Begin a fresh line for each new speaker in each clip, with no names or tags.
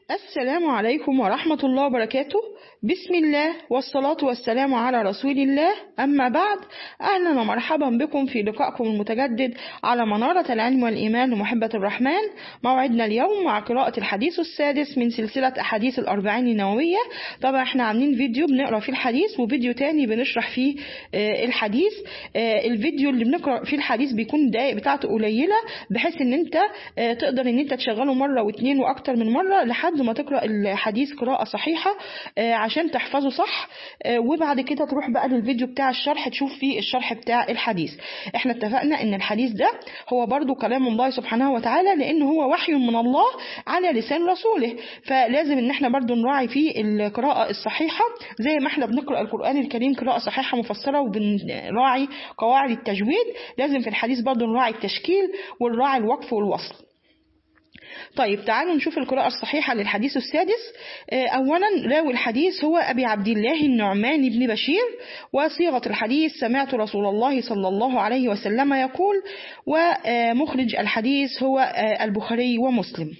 السلام عليكم ورحمة الله وبركاته بسم الله والصلاة والسلام على رسول الله أما بعد أهلا ومرحبا بكم في لقائكم المتجدد على منارة العلم والإيمان لمحبة الرحمن موعدنا اليوم مع قراءة الحديث السادس من سلسلة أحاديث الأربعين النووية طبعا احنا عاملين فيديو بنقرأ فيه الحديث وفيديو تاني بنشرح فيه آه، الحديث آه، الفيديو اللي بنقرأ فيه الحديث بيكون الدقايق بتاعته قليلة بحيث ان انت آه، تقدر ان انت تشغله مرة واثنين واكتر من مرة لحد ما تقرأ الحديث قراءة صحيحة آه، عشان تحفظه صح آه، وبعد كده تروح بقى للفيديو بتاع الشرح تشوف فيه الشرح بتاع الحديث احنا اتفقنا ان الحديث ده هو برضو كلام الله سبحانه وتعالى لان هو وحي من الله على لسان رسوله فلازم ان احنا برضو نراعي فيه القراءة الصحيحة زي ما احنا بنقرأ القرآن الكريم قراءة صحيحة مفسرة وبنراعي قواعد التجويد لازم في الحديث برضو نراعي التشكيل ونراعي الوقف والوصل طيب تعالوا نشوف القراءة الصحيحة للحديث السادس آه، أولا راوي الحديث هو أبي عبد الله النعمان بن بشير وصيغة الحديث سمعت رسول الله صلى الله عليه وسلم يقول ومخرج الحديث هو آه، البخاري ومسلم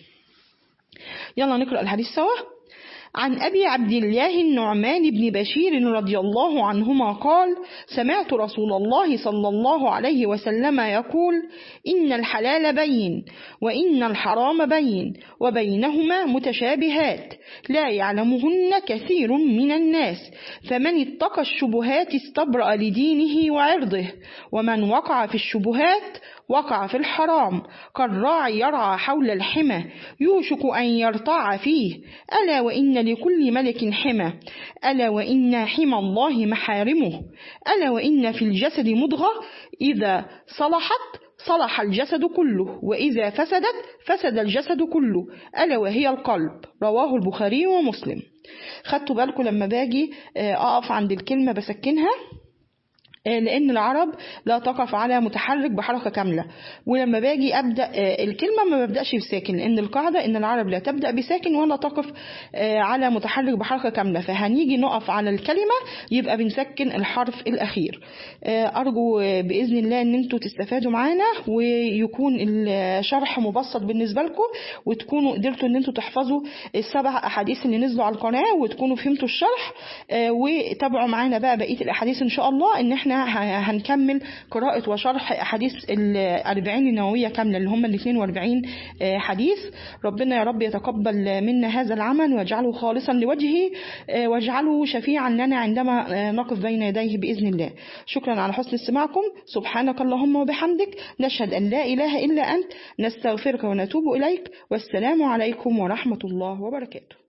يلا نقرأ الحديث سوا عن أبي عبد الله النعمان بن بشير رضي الله عنهما قال سمعت رسول الله صلى الله عليه وسلم يقول إن الحلال بين وإن الحرام بين وبينهما متشابهات لا يعلمهن كثير من الناس فمن اتقى الشبهات استبرأ لدينه وعرضه ومن وقع في الشبهات وقع في الحرام كالراعي يرعى حول الحمى يوشك أن يرتع فيه ألا وإن لكل ملك حمى ألا وإن حمى الله محارمه ألا وإن في الجسد مضغة إذا صلحت صلح الجسد كله وإذا فسدت فسد الجسد كله ألا وهي القلب رواه البخاري ومسلم خدتوا بالكم لما باجي آه، أقف عند الكلمة بسكنها آه، لأن العرب لا تقف على متحرك بحركة كاملة ولما باجي أبدأ آه، الكلمة ما ببدأش بساكن لأن القاعدة إن العرب لا تبدأ بساكن ولا تقف آه، على متحرك بحركة كاملة فهنيجي نقف على الكلمة يبقى بنسكن الحرف الأخير آه، أرجو آه، بإذن الله إن أنتوا تستفادوا معانا ويكون الشرح مبسط بالنسبة لكم وتكونوا قدرتوا إن أنتوا تحفظوا السبع أحاديث اللي نزلوا على القناة وتكونوا فهمتوا الشرح آه، وتابعوا معانا بقى بقية الأحاديث إن شاء الله إن إحنا ه- هنكمل قراءة وشرح أحاديث الأربعين النووية كاملة اللي هم ال 42 آه، حديث ربنا يا رب يتقبل منا هذا العمل واجعله خالصا لوجهه آه، واجعله شفيعا لنا عندما آه، نقف بين يديه بإذن الله شكرا على حسن استماعكم سبحانك اللهم وبحمدك نشهد أن لا إله إلا أنت نستغفرك ونتوب إليك والسلام عليكم ورحمة الله وبركاته